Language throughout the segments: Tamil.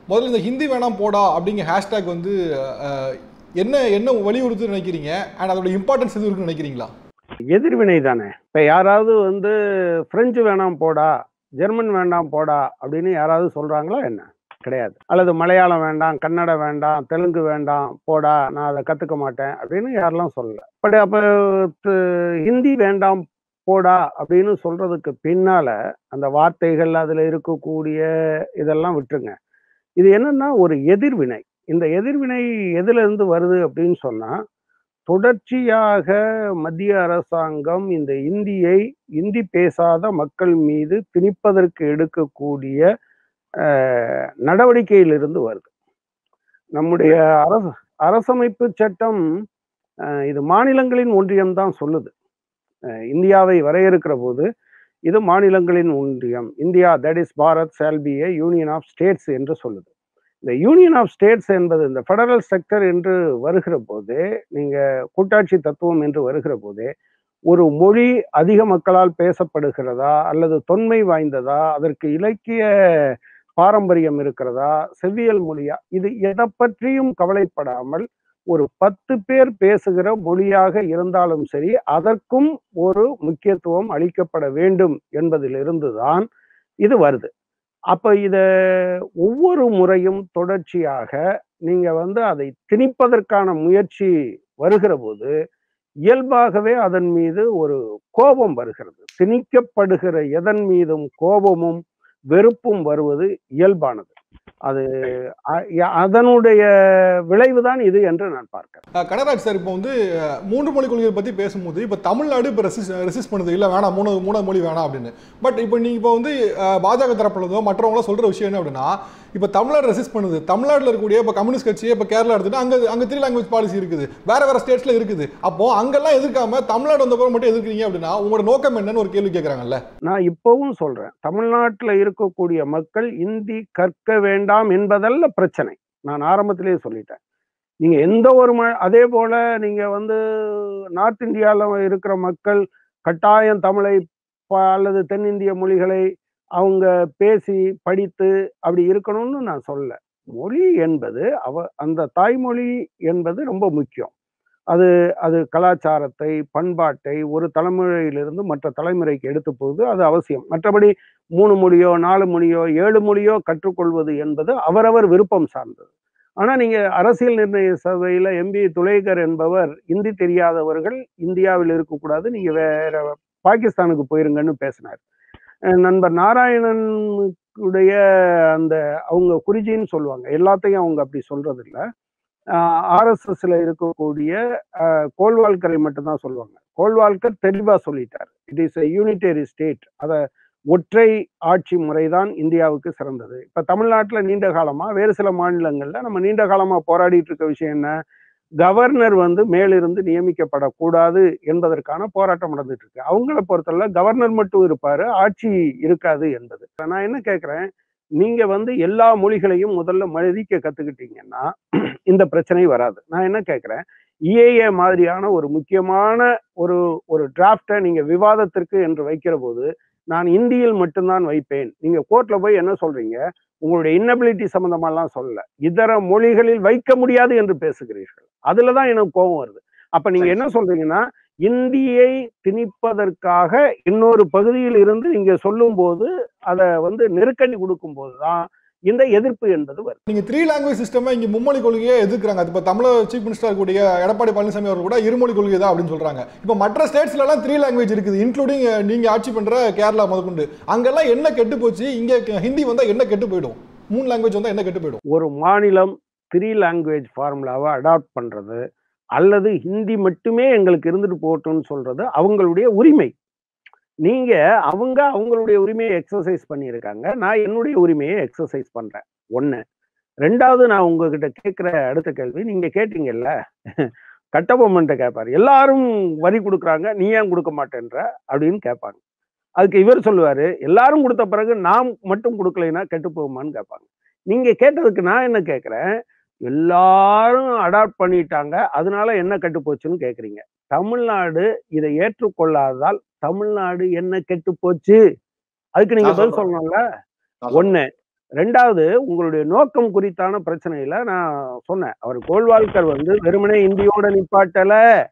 முதல்ல இந்த ஹிந்தி வேணாம் போடா அப்படிங்கிற ஹேஷ்டேக் வந்து அஹ், என்ன என்ன வலியுறுத்து நினைக்கிறீங்க அண்ட் அதோட இம்பார்ட்டன்ஸ் எதுவும் இருக்குன்னு நினைக்கிறீங்களா எதிர்வினை தானே இப்போ யாராவது வந்து பிரெஞ்சு வேணாம் போடா ஜெர்மன் வேண்டாம் போடா அப்படின்னு யாராவது சொல்றாங்களா என்ன கிடையாது அல்லது மலையாளம் வேண்டாம் கன்னடம் வேண்டாம் தெலுங்கு வேண்டாம் போடா நான் அதை கற்றுக்க மாட்டேன் அப்படின்னு யாரெல்லாம் சொல்லல பட் அப்போ ஹிந்தி வேண்டாம் போடா அப்படின்னு சொல்றதுக்கு பின்னால அந்த வார்த்தைகள் அதில் இருக்கக்கூடிய இதெல்லாம் விட்டுருங்க இது என்னன்னா ஒரு எதிர்வினை இந்த எதிர்வினை எதுல இருந்து வருது அப்படின்னு சொன்னா தொடர்ச்சியாக மத்திய அரசாங்கம் இந்த இந்தியை இந்தி பேசாத மக்கள் மீது திணிப்பதற்கு எடுக்கக்கூடிய அஹ், நடவடிக்கையிலிருந்து வருது நம்முடைய அரச அரசமைப்பு சட்டம் அஹ், இது மாநிலங்களின் ஒன்றியம் தான் சொல்லுது அஹ், இந்தியாவை வரையறுக்கிற போது இது மாநிலங்களின் ஒன்றியம் India that is Bharat shall be a union of states என்று சொல்லுது இந்த யூனியன் ஆஃப் ஸ்டேட்ஸ் என்பது இந்த ஃபெடரல் ஸ்ட்ரக்சர் என்று வருகிற போது நீங்க கூட்டாட்சி தத்துவம் என்று வருகிற போதே ஒரு மொழி அதிக மக்களால் பேசப்படுகிறதா அல்லது தொன்மை வாய்ந்ததா அதற்கு இலக்கிய பாரம்பரியம் இருக்கிறதா செவ்வியல் மொழியா இது எதை பற்றியும் கவலைப்படாமல் ஒரு பத்து பேர் பேசுகிற மொழியாக இருந்தாலும் சரி அதற்கும் ஒரு முக்கியத்துவம் அளிக்கப்பட வேண்டும் என்பதிலிருந்து தான் இது வருது அப்ப இத ஒவ்வொரு முறையும் தொடர்ச்சியாக நீங்க வந்து அதை திணிப்பதற்கான முயற்சி வருகிற போது இயல்பாகவே அதன் மீது ஒரு கோபம் வருகிறது திணிக்கப்படுகிற எதன் மீதும் கோபமும் வெறுப்பும் வருவது இயல்பானது அது அ- ய- அதனுடைய விளைவுதான் இது என்று நான் பார்க்கிறேன் அஹ், கனகராஜ் சார் இப்போ வந்து அஹ், மூன்று மொழி கொள்கையை பற்றி பேசும்போது இப்போ தமிழ்நாடு இப்போ ரெசிஸ் ரெசிஸ்ட் பண்ணுது இல்லை வேணாம் மூணு மூணாவது மொழி வேணாம் அப்படின்னு பட் இப்போ நீங்கள் இப்போ வந்து அஹ், பாஜக தரப்புலதோ மற்றவங்களோ சொல்கிற விஷயம் என்ன அப்படின்னா இப்போ தமிழ்நாடு ரெசிஸ்ட் பண்ணுது தமிழ்நாட்டில் இருக்கக்கூடிய இப்போ கம்யூனிஸ்ட் கட்சி இப்போ கேரளா எடுத்துட்டு அங்கே அங்கே த்ரீ லாங்குவேஜ் பாலிசி இருக்குது வேற வேற ஸ்டேட்ஸில் இருக்குது அப்போ அங்கெல்லாம் எதிர்க்காம தமிழ்நாடு வந்தப்போ மட்டும் எதிர்க்கிறீங்க அப்படின்னா உங்களோட நோக்கம் என்னன்னு ஒரு கேள்வி கேட்குறாங்கல்ல நான் இப்பவும் சொல்றேன் தமிழ்நாட்டில் இருக்கக்கூடிய மக்கள் இந்தி கற்க வேண்டாம் என்பதல்ல பிரச்சனை நான் ஆரம்பத்திலேயே சொல்லிட்டேன் நீங்க எந்த ஒரு ம அதே போல நீங்க வந்து நார்த் இந்தியாவில் இருக்கிற மக்கள் கட்டாயம் தமிழை ப- அல்லது தென்னிந்திய மொழிகளை அவங்க பேசி படித்து அப்படி இருக்கணும்னு நான் சொல்ல மொழி என்பது அவ அந்த தாய்மொழி என்பது ரொம்ப முக்கியம் அது அது கலாச்சாரத்தை பண்பாட்டை ஒரு தலைமுறையிலிருந்து மற்ற தலைமுறைக்கு எடுத்து போகுது அது அவசியம் மற்றபடி மூணு மொழியோ நாலு மொழியோ ஏழு மொழியோ கற்றுக்கொள்வது என்பது அவரவர் விருப்பம் சார்ந்தது ஆனா நீங்க அரசியல் நிர்ணய சபையில எம்பி துலேகர் என்பவர் இந்தி தெரியாதவர்கள் இந்தியாவில் இருக்கக்கூடாது நீங்க வேற பாகிஸ்தானுக்கு போயிருங்கன்னு பேசினார் அஹ் நண்பர் நாராயணனுடைய அந்த அவங்க குறிஞ்சின்னு சொல்லுவாங்க எல்லாத்தையும் அவங்க அப்படி சொல்றது இல்ல ஆர்எஸ்எஸ்ல இருக்கக்கூடிய அஹ், கோல்வால்கரை மட்டும்தான் சொல்லுவாங்க கோல்வால்கர் தெளிவா சொல்லிட்டார் it is a unitary state அத ஒற்றை ஆட்சி முறைதான் இந்தியாவுக்கு சிறந்தது இப்ப தமிழ்நாட்டுல நீண்ட காலமா வேறு சில மாநிலங்கள்ல நம்ம நீண்ட காலமா போராடிட்டு இருக்க விஷயம் என்ன கவர்னர் வந்து மேலிருந்து நியமிக்கப்படக்கூடாது என்பதற்கான போராட்டம் நடந்துட்டு இருக்கு அவங்கள பொறுத்தவரை கவர்னர் மட்டும் இருப்பாரு ஆட்சி இருக்காது என்பது நான் என்ன கேட்கிறேன் நீங்க வந்து எல்லா மொழிகளையும் முதல்ல மதிக்க கத்துக்கிட்டீங்கன்னா இந்த பிரச்சனை வராது நான் என்ன கேட்கிறேன் இஏஏ மாதிரியான ஒரு முக்கியமான ஒரு ஒரு டிராஃப்டை நீங்க விவாதத்திற்கு என்று வைக்கிற போது நான் இந்தியில் மட்டும்தான் வைப்பேன் நீங்க கோர்ட்ல போய் என்ன சொல்றீங்க உங்களுடைய இன்னபிலிட்டி சம்பந்தமாலாம் சொல்லல இதர மொழிகளில் வைக்க முடியாது என்று பேசுகிறீர்கள் அதுலதான் எனக்கு கோபம் வருது அப்ப நீங்க என்ன சொல்றீங்கன்னா இந்தியை திணிப்பதற்காக இன்னொரு பகுதியில் இருந்து நீங்க சொல்லும் போது அதை வந்து நெருக்கடி கொடுக்கும் போதுதான் இந்த எதிர்ப்பு என்பது வருது நீங்க த்ரீ லாங்குவேஜ் சிஸ்டமை இங்க மும்மொழி கொள்கையை எதிர்க்கிறாங்க அது இப்போ தமிழக சீஃப் மினிஸ்டர் கூடிய எடப்பாடி பழனிசாமி அவர்கள் கூட இருமொழி கொள்கை தான் அப்படின்னு சொல்றாங்க இப்போ மற்ற ஸ்டேட்ஸ்ல எல்லாம் த்ரீ லாங்குவேஜ் இருக்குது இன்க்ளூடிங் நீங்க ஆட்சி பண்ற கேரளா முதற்கொண்டு அங்கெல்லாம் என்ன கெட்டு போச்சு இங்க ஹிந்தி வந்தா என்ன கெட்டு போயிடும் மூணு லாங்குவேஜ் வந்தா என்ன கெட்டு போயிடும் ஒரு மாநிலம் த்ரீ லாங்குவேஜ் ஃபார்முலாவை அடாப்ட் பண்றது அல்லது ஹிந்தி மட்டுமே எங்களுக்கு இருந்துட்டு போகட்டும்னு சொல்றது அவங்களுடைய உரிமை நீங்க அவங்க அவங்களுடைய உரிமையை எக்ஸசைஸ் பண்ணியிருக்காங்க நான் என்னுடைய உரிமையை எக்ஸசைஸ் பண்றேன் ஒண்ணு ரெண்டாவது நான் உங்ககிட்ட கேட்கிற அடுத்த கேள்வி நீங்க கேட்டீங்கல்ல கட்டபொம்மன்ட்ட கேட்பாரு எல்லாரும் வரி கொடுக்குறாங்க நீ ஏன் கொடுக்க மாட்டேன்ற அப்படின்னு கேட்பாங்க அதுக்கு இவர் சொல்லுவாரு எல்லாரும் கொடுத்த பிறகு நான் மட்டும் கொடுக்கலைன்னா கெட்டு போகுமான்னு கேட்பாங்க நீங்க கேட்டதுக்கு நான் என்ன கேட்கிறேன் எல்லாரும் அடாப்ட் பண்ணிட்டாங்க அதனால என்ன கெட்டு போச்சுன்னு கேக்குறீங்க தமிழ்நாடு இதை ஏற்றுக்கொள்ளாததால் தமிழ்நாடு என்ன கெட்டு போச்சு அதுக்கு நீங்க நான் பதில் சொல்றேன். சொல்லணும்ல நான் ஒண்ணு ரெண்டாவது உங்களுடைய நோக்கம் குறித்தான பிரச்சனையில நான் சொன்னேன் அவர் கோல்வால்கர் வந்து வெறுமனே இந்தியோட நிப்பாட்டல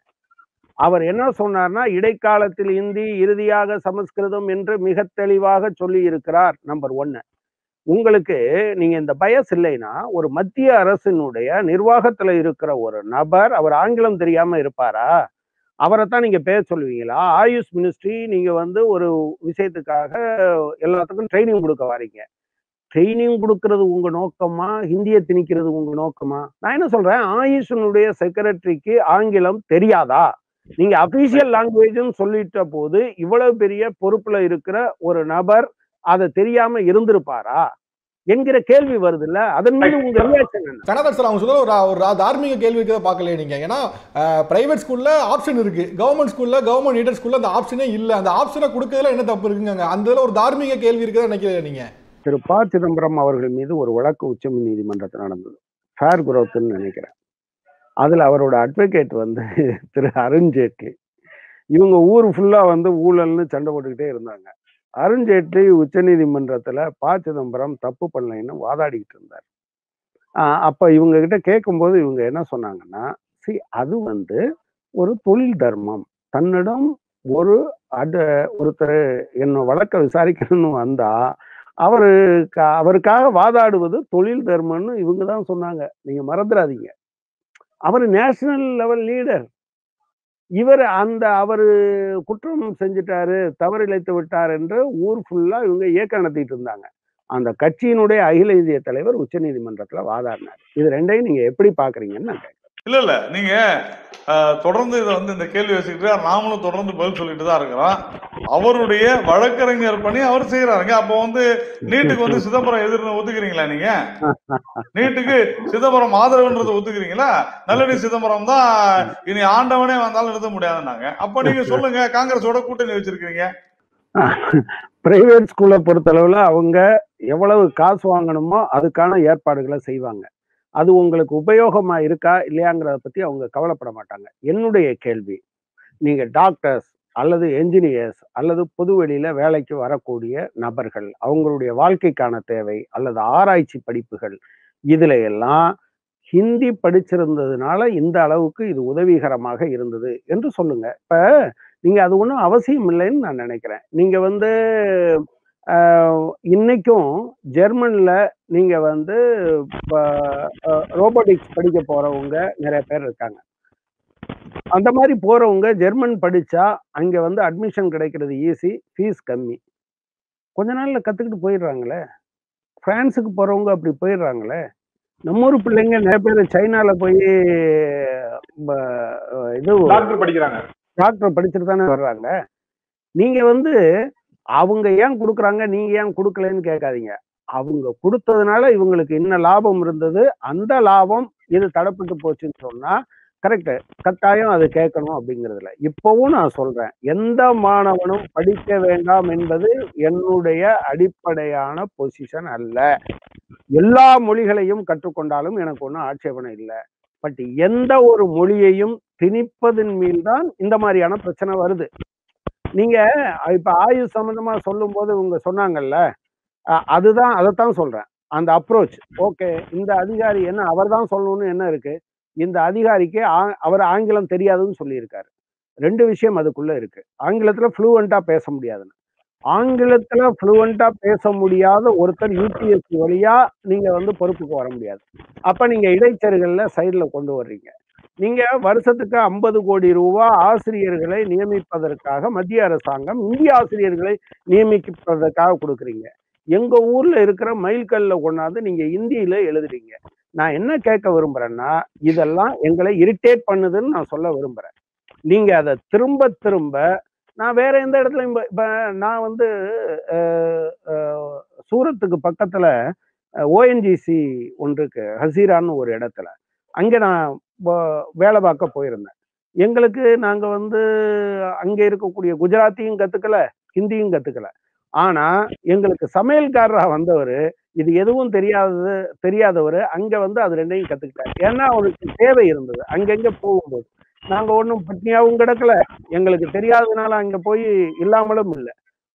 அவர் என்ன சொன்னார்னா இடைக்காலத்தில் இந்தி இறுதியாக சமஸ்கிருதம் என்று மிக தெளிவாக சொல்லி இருக்கிறார் நம்பர் ஒன்னு உங்களுக்கு நீங்க இந்த பயஸ் இல்லைன்னா ஒரு மத்திய அரசினுடைய நிர்வாகத்துல இருக்கிற ஒரு நபர் அவர் ஆங்கிலம் தெரியாம இருப்பாரா அவரை தான் நீங்க பேர் சொல்லுவீங்களா ஆயுஷ் மினிஸ்ட்ரி நீங்க வந்து ஒரு விஷயத்துக்காக எல்லாத்துக்கும் ட்ரைனிங் கொடுக்க வரீங்க ட்ரைனிங் கொடுக்கறது உங்க நோக்கமா ஹிந்தியை திணிக்கிறது உங்க நோக்கமா நான் என்ன சொல்றேன் ஆயுஷனுடைய செக்ரட்டரிக்கு ஆங்கிலம் தெரியாதா நீங்க அபிஷியல் லாங்குவேஜ்னு சொல்லிட்ட போது இவ்வளவு பெரிய பொறுப்புல இருக்கிற ஒரு நபர் அதை தெரியாம இருந்திருப்பாரா என்கிற கேள்வி வருது இல்ல அதன் மீது உங்க ரியாக்ஷன் என்ன கனகர் சார் அவங்க சொல்ல ஒரு ஒரு ரா- தார்மீக கேள்வி இருக்கிறத பார்க்கலையே நீங்க ஏன்னா பிரைவேட் ஸ்கூல்ல ஆப்ஷன் இருக்கு கவர்மெண்ட் ஸ்கூல்ல கவர்மெண்ட் எய்டட் ஸ்கூல்ல அந்த ஆப்ஷனே இல்ல அந்த ஆப்ஷனை கொடுக்கறதுல என்ன தப்பு இருக்குங்க அந்த இதுல ஒரு தார்மீக கேள்வி இருக்கிறத நினைக்கிறீங்க நீங்க திரு ப சிதம்பரம் அவர்கள் மீது ஒரு வழக்கு உச்ச நீதிமன்றத்தில் நடந்தது ஃபேர் குரோத்னு நினைக்கிறேன் அதுல அவரோட அட்வொகேட் வந்து திரு அருண்ஜேட்லி இவங்க ஊர் ஃபுல்லா வந்து ஊழல்னு சண்டை போட்டுக்கிட்டே இருந்தாங்க அருண்ஜேட்லி உச்சநீதிமன்றத்துல ப சிதம்பரம் தப்பு பண்ணலைன்னு வாதாடிக்கிட்டு இருந்தார் ஆஹ் அப்ப இவங்க கிட்ட கேட்கும்போது இவங்க என்ன சொன்னாங்கன்னா சி அது வந்து ஒரு தொழில் தர்மம் தன்னிடம் ஒரு அட ஒருத்தர் என்ன வழக்க விசாரிக்கணும்னு வந்தா அவரு க- அவருக்காக வாதாடுவது தொழில் தர்மம்னு இவங்க தான் சொன்னாங்க நீங்க மறந்துடாதீங்க அவர் நேஷனல் லெவல் லீடர் இவர் அந்த அவரு குற்றம் செஞ்சுட்டாரு தவறு இழைத்து விட்டார் என்று ஊர் ஃபுல்லா இவங்க இயக்கம் நடத்திட்டு இருந்தாங்க அந்த கட்சியினுடைய அகில இந்திய தலைவர் உச்சநீதிமன்றத்துல வாதாடினார் இது ரெண்டையும் நீங்க எப்படி பாக்குறீங்கன்னு நான் கேட்கிறேன். இல்ல இல்ல நீங்க அஹ், தொடர்ந்து இதை வந்து இந்த கேள்வி வச்சுக்கிட்டு நாமளும் தொடர்ந்து பதில் சொல்லிட்டு தான் இருக்கிறோம் அவருடைய வழக்கறிஞர் பணி அவர் செய்யறாருங்க அப்போ வந்து நீட்டுக்கு வந்து சிதம்பரம் எதிர்ன்னு ஒத்துக்கிறீங்களா நீங்க நீட்டுக்கு சிதம்பரம் ஆதரவுன்றதை ஒத்துக்கிறீங்களா நல்லடி சிதம்பரம் தான் இனி ஆண்டவனே வந்தாலும் நிறுத்த முடியாதுன்னாங்க அப்ப நீங்க சொல்லுங்க காங்கிரஸோட கூட்டணி வச்சிருக்கீங்க பிரைவேட் ஸ்கூலை பொறுத்தளவுல அவங்க எவ்வளவு காசு வாங்கணுமோ அதுக்கான ஏற்பாடுகளை செய்வாங்க அது உங்களுக்கு உபயோகமா இருக்கா இல்லையாங்கிறத பத்தி அவங்க கவலைப்பட மாட்டாங்க என்னுடைய கேள்வி நீங்க டாக்டர்ஸ் அல்லது என்ஜினியர்ஸ் அல்லது பொதுவெளியில வேலைக்கு வரக்கூடிய நபர்கள் அவங்களுடைய வாழ்க்கைக்கான தேவை அல்லது ஆராய்ச்சி படிப்புகள் இதுல எல்லாம் ஹிந்தி படிச்சிருந்ததுனால இந்த அளவுக்கு இது உதவிகரமாக இருந்தது என்று சொல்லுங்க இப்ப நீங்க அது ஒன்றும் அவசியம் இல்லைன்னு நான் நினைக்கிறேன் நீங்க வந்து ஆஹ், இன்னைக்கும் ஜெர்மன்ல நீங்க வந்து ரோபோட்டிக்ஸ் படிக்க போறவங்க நிறைய பேர் இருக்காங்க அந்த மாதிரி போறவங்க ஜெர்மன் படிச்சா அங்க வந்து அட்மிஷன் கிடைக்கிறது ஈஸி ஃபீஸ் கம்மி கொஞ்ச நாள்ல கத்துக்கிட்டு போயிடுறாங்களே பிரான்ஸுக்கு போறவங்க அப்படி போயிடுறாங்களே நம்ம ஊர் பிள்ளைங்க நிறைய பேர் சைனால போய் ப- இது டாக்டர் படிக்கிறாங்க டாக்டர் படிச்சுட்டு தானே வர்றாங்க நீங்க வந்து அவங்க ஏன் கொடுக்குறாங்க நீங்க ஏன் கொடுக்கலன்னு கேட்காதீங்க அவங்க கொடுத்ததுனால இவங்களுக்கு என்ன லாபம் இருந்தது அந்த லாபம் இது தடப்பட்டு போச்சுன்னு சொன்னா கரெக்ட் கட்டாயம் அது கேட்கணும் அப்படிங்கிறதுல இப்பவும் நான் சொல்றேன் எந்த மாணவனும் படிக்க வேண்டாம் என்பது என்னுடைய அடிப்படையான பொசிஷன் அல்ல எல்லா மொழிகளையும் கற்றுக்கொண்டாலும் எனக்கு ஒன்றும் ஆட்சேபனை இல்லை பட் எந்த ஒரு மொழியையும் திணிப்பதன் மீதுதான் இந்த மாதிரியான பிரச்சனை வருது நீங்க இப்ப ஆயுஷ் சம்பந்தமா சொல்லும் போது இவங்க சொன்னாங்கல்ல அ- அதுதான் அதைத்தான் சொல்றேன் அந்த அப்ரோச் ஓகே இந்த அதிகாரி என்ன அவர் தான் சொல்லணும்னு என்ன இருக்கு இந்த அதிகாரிக்கு ஆ- அவர் ஆங்கிலம் தெரியாதுன்னு சொல்லியிருக்காரு ரெண்டு விஷயம் அதுக்குள்ள இருக்கு ஆங்கிலத்துல ஃப்ளூவெண்டா பேச முடியாதுன்னு ஆங்கிலத்துல ஃப்ளூவெண்டா பேச முடியாத ஒருத்தர் யூபிஎஸ்சி வழியா நீங்க வந்து பொறுப்புக்கு வர முடியாது அப்ப நீங்க இடைச்செருகல்ல சைடுல கொண்டு வர்றீங்க நீங்க வருஷத்துக்கு ஐம்பது கோடி ரூபாய் ஆசிரியர்களை நியமிப்பதற்காக மத்திய அரசாங்கம் இந்திய ஆசிரியர்களை நியமிப்பதற்காக கொடுக்குறீங்க எங்க ஊர்ல இருக்கிற மைல்கல்ல கொண்டாந்து நீங்க இந்தியில எழுதுறீங்க நான் என்ன கேட்க விரும்புறேன்னா இதெல்லாம் எங்களை இரிட்டேட் பண்ணுதுன்னு நான் சொல்ல விரும்புறேன் நீங்க அதை திரும்ப திரும்ப நான் வேற எந்த இடத்துலயும் இப்ப- இப்ப நான் வந்து அஹ், அஹ், சூரத்துக்கு பக்கத்துல ஓஎன்ஜிசி ஒன்றுக்கு ஹசீரான்னு ஒரு இடத்துல அங்க நான் வ- வேலை பார்க்க போயிருந்தேன் எங்களுக்கு நாங்க வந்து அங்க இருக்கக்கூடிய குஜராத்தியும் கத்துக்கல ஹிந்தியும் கத்துக்கல ஆனா எங்களுக்கு சமையல்காரரா வந்தவர் இது எதுவும் தெரியாதது தெரியாதவர் அங்க வந்து அது ரெண்டையும் கத்துக்கிட்டார் ஏன்னா அவருக்கு தேவை இருந்தது அங்கங்க போகும்போது நாங்க ஒன்றும் பட்னியாவும் கிடக்கல எங்களுக்கு தெரியாததுனால அங்க போய் இல்லாமலும் இல்லை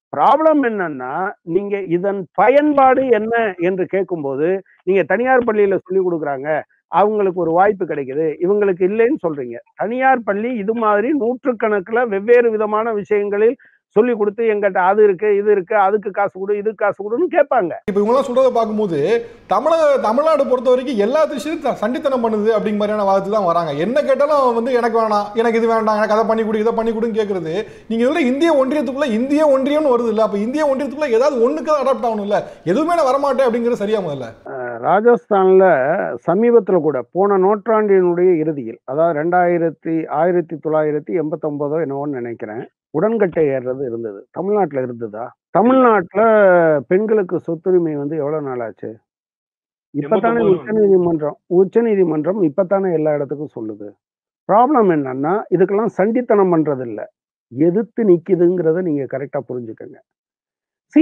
ப்ராப்ளம் என்னன்னா நீங்க இதன் பயன்பாடு என்ன என்று கேட்கும்போது நீங்க தனியார் பள்ளியில சொல்லி கொடுக்குறாங்க அவங்களுக்கு ஒரு வாய்ப்பு கிடைக்குது இவங்களுக்கு இல்லைன்னு சொல்றீங்க தனியார் பள்ளி இது மாதிரி நூற்றுக்கணக்குல வெவ்வேறு விதமான விஷயங்களில் சொல்லி கொடுத்து எங்கிட்ட அது இருக்கு இது இருக்கு அதுக்கு காசு கொடு இதுக்கு காசு கொடுன்னு கேட்பாங்க இப்போ இவங்கெல்லாம் சொல்றதை பார்க்கும்போது தமிழக தமிழ்நாடு பொறுத்த வரைக்கும் எல்லா விஷயத்தையும் த- சண்டித்தனம் பண்ணுது அப்படிங்கிற மாதிரியான வாதத்து தான் வராங்க என்ன கேட்டாலும் அவன் வந்து எனக்கு வேணாம் எனக்கு இது வேண்டாம் எனக்கு அதை பண்ணி கொடு இதை பண்ணி கொடுன்னு கேட்கறது நீங்க சொல்ல இந்திய ஒன்றியத்துக்குள்ள இந்திய ஒன்றியம்னு வருது இல்ல அப்ப இந்திய ஒன்றியத்துக்குள்ள ஏதாவது ஒண்ணுக்கு தான் அடாப்ட் ஆகணும் இல்ல எதுவுமே நான் வரமாட்டேன் அப்படிங்கிறது சரியா முதல்ல ராஜஸ்தான்ல சமீபத்துல கூட போன நூற்றாண்டினுடைய இறுதியில் அதாவது ரெண்டாயிரத்தி ஆயிரத்தி தொள்ளாயிரத்தி எண்பத்தொன்பதோ என்னவோன்னு நினைக்கிறேன் உடன்கட்டை ஏறுறது இருந்தது தமிழ்நாட்டுல இருந்ததா தமிழ்நாட்டுல பெண்களுக்கு சொத்துரிமை வந்து எவ்வளவு நாள் ஆச்சு இப்பதானே 89 உச்ச நீதிமன்றம் உச்ச நீதிமன்றம் இப்பதானே எல்லா இடத்துக்கும் சொல்லுது ப்ராப்ளம் என்னன்னா இதுக்கெல்லாம் சண்டித்தனம் பண்றது இல்ல எதிர்த்து நிக்குதுங்கிறத நீங்க கரெக்டா புரிஞ்சுக்கங்க சி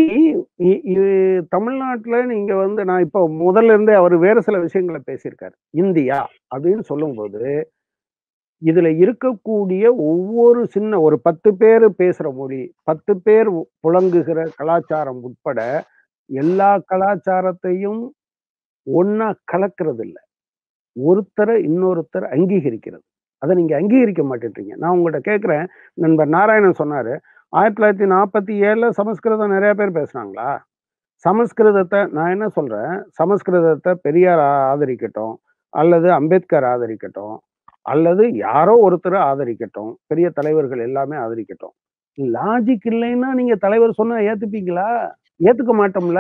தமிழ்நாட்டுல நீங்க வந்து நான் இப்போ முதல்ல இருந்தே அவர் வேற சில விஷயங்களை பேசியிருக்காரு இந்தியா அப்படின்னு சொல்லும்போது இதுல இருக்கக்கூடிய ஒவ்வொரு சின்ன ஒரு பத்து பேர் பேசுற மொழி பத்து பேர் புழங்குகிற கலாச்சாரம் உட்பட எல்லா கலாச்சாரத்தையும் ஒண்ணா கலக்கிறது இல்ல ஒருத்தரை இன்னொருத்தர் அங்கீகரிக்கிறது அதை நீங்க அங்கீகரிக்க மாட்டேன்றீங்க நான் உங்கள்கிட்ட கேட்கிறேன் நண்பர் நாராயணன் சொன்னாரு ஆயிரத்தி தொள்ளாயிரத்தி நாற்பத்தி ஏழுல சமஸ்கிருதம் நிறைய பேர் பேசுனாங்களா சமஸ்கிருதத்தை நான் என்ன சொல்றேன் சமஸ்கிருதத்தை பெரியார் ஆ- ஆதரிக்கட்டும் அல்லது அம்பேத்கர் ஆதரிக்கட்டும் அல்லது யாரோ ஒருத்தர் ஆதரிக்கட்டும் பெரிய தலைவர்கள் எல்லாமே ஆதரிக்கட்டும் லாஜிக் இல்லைன்னா நீங்க தலைவர் சொன்னா ஏத்துப்பீங்களா ஏத்துக்க மாட்டோம்ல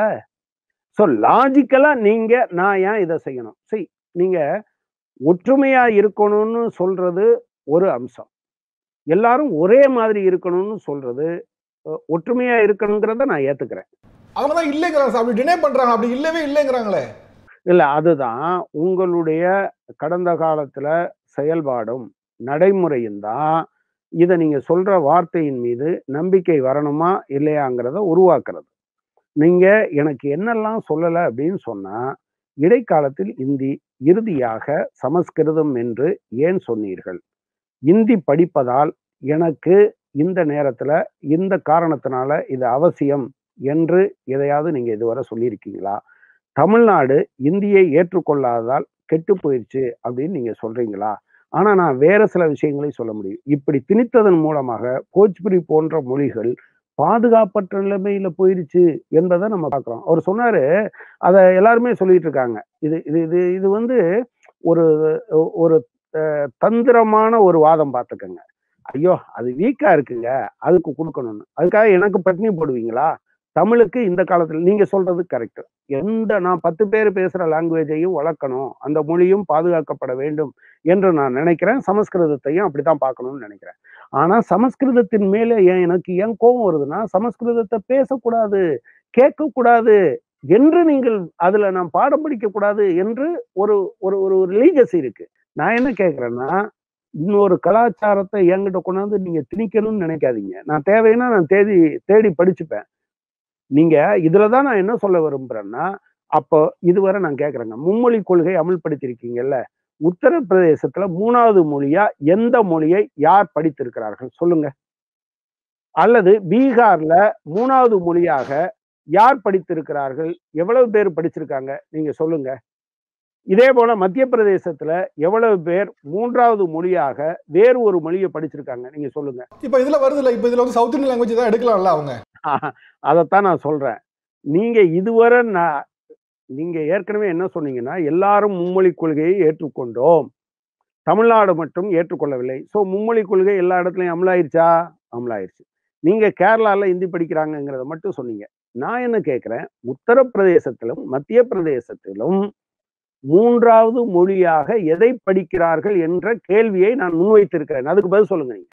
ஸோ லாஜிக்கலா நீங்க நான் ஏன் இதை செய்யணும் சரி நீங்க ஒற்றுமையா இருக்கணும்னு சொல்றது ஒரு அம்சம் எல்லாரும் ஒரே மாதிரி இருக்கணும்னு சொல்றது அஹ், ஒற்றுமையா இருக்கணுங்கிறத நான் ஏத்துக்கிறேன் அவங்க தான் இல்லைங்கிறாங்க சார் அப்படி டினே பண்றாங்க அப்படி இல்லவே இல்லைங்கிறாங்களே இல்ல அதுதான் உங்களுடைய கடந்த காலத்துல செயல்பாடும் நடைமுறையும் தான் இதை நீங்க சொல்ற வார்த்தையின் மீது நம்பிக்கை வரணுமா இல்லையாங்கிறத உருவாக்குறது நீங்க எனக்கு என்னெல்லாம் சொல்லலை அப்படின்னு சொன்னா இடைக்காலத்தில் இந்தி இறுதியாக சமஸ்கிருதம் என்று ஏன் சொன்னீர்கள் இந்தி படிப்பதால் எனக்கு இந்த நேரத்துல இந்த காரணத்தினால இது அவசியம் என்று எதையாவது நீங்க இதுவரை சொல்லியிருக்கீங்களா தமிழ்நாடு இந்தியை ஏற்றுக்கொள்ளாததால் கெட்டு போயிடுச்சு அப்படின்னு நீங்க சொல்றீங்களா ஆனா நான் வேற சில விஷயங்களை சொல்ல முடியும் இப்படி திணித்ததன் மூலமாக போஜ்புரி போன்ற மொழிகள் பாதுகாப்பற்ற நிலைமையில போயிருச்சு என்பதை நம்ம பார்க்கிறோம் அவர் சொன்னாரு அதை எல்லாருமே சொல்லிட்டு இருக்காங்க இது இது இது இது வந்து ஒரு ஒரு அஹ், தந்திரமான ஒரு வாதம் பார்த்துக்கங்க ஐயோ அது வீக்கா இருக்குங்க அதுக்கு கொடுக்கணும்னு அதுக்காக எனக்கு பட்டினி போடுவீங்களா தமிழுக்கு இந்த காலத்துல நீங்க சொல்றது கரெக்ட் எந்த நான் பத்து பேர் பேசுற லாங்குவேஜையும் வளர்க்கணும் அந்த மொழியும் பாதுகாக்கப்பட வேண்டும் என்று நான் நினைக்கிறேன் சமஸ்கிருதத்தையும் அப்படித்தான் பார்க்கணும்னு நினைக்கிறேன் ஆனா சமஸ்கிருதத்தின் மேல ஏன் எனக்கு ஏன் கோபம் வருதுன்னா சமஸ்கிருதத்தை பேசக்கூடாது கேட்கக்கூடாது என்று நீங்கள் அதுல நான் பாடம் படிக்க கூடாது என்று ஒரு ஒரு ஒரு ரிலீஜஸ் இருக்கு நான் என்ன கேட்கிறேன்னா இன்னொரு கலாச்சாரத்தை என்கிட்ட கொண்டாந்து நீங்க திணிக்கணும்னு நினைக்காதீங்க நான் தேவைன்னா நான் தேடி தேடி படிச்சுப்பேன் நீங்க இதுலதான் நான் என்ன சொல்ல விரும்புறேன்னா அப்போ இதுவரை நான் கேட்கறேங்க மும்மொழி கொள்கை அமல்படுத்தியிருக்கீங்கல்ல உத்தரப்பிரதேசத்துல மூணாவது மொழியா எந்த மொழியை யார் படித்திருக்கிறார்கள் சொல்லுங்க அல்லது பீகார்ல மூணாவது மொழியாக யார் படித்திருக்கிறார்கள் எவ்வளவு பேர் படிச்சிருக்காங்க நீங்க சொல்லுங்க இதே போல மத்திய பிரதேசத்துல எவ்வளவு பேர் மூன்றாவது மொழியாக வேறு ஒரு மொழியை படிச்சிருக்காங்க நீங்க சொல்லுங்க இப்ப இதுல வருது இல்ல இப்ப இதுல வந்து சவுத் இந்தியன் லாங்குவேஜ் தான் எடுக்கலாம்ல அவங்க அதைத்தான் நான் சொல்றேன் நீங்க இதுவரை நான் நீங்க ஏற்கனவே என்ன சொன்னீங்கன்னா எல்லாரும் மும்மொழி கொள்கையை ஏற்றுக்கொண்டோம் தமிழ்நாடு மட்டும் ஏற்றுக்கொள்ளவில்லை சோ மும்மொழி கொள்கை எல்லா இடத்துலயும் அமலாயிருச்சா அமலாயிருச்சு நீங்க கேரளால இந்தி படிக்கிறாங்கங்கிறத மட்டும் சொன்னீங்க நான் என்ன கேட்கிறேன் உத்தரப்பிரதேசத்திலும் மத்திய பிரதேசத்திலும் மூன்றாவது மொழியாக எதை படிக்கிறார்கள் என்ற கேள்வியை நான் முன்வைத்திருக்கிறேன் அதுக்கு பதில் சொல்லுங்க நீங்க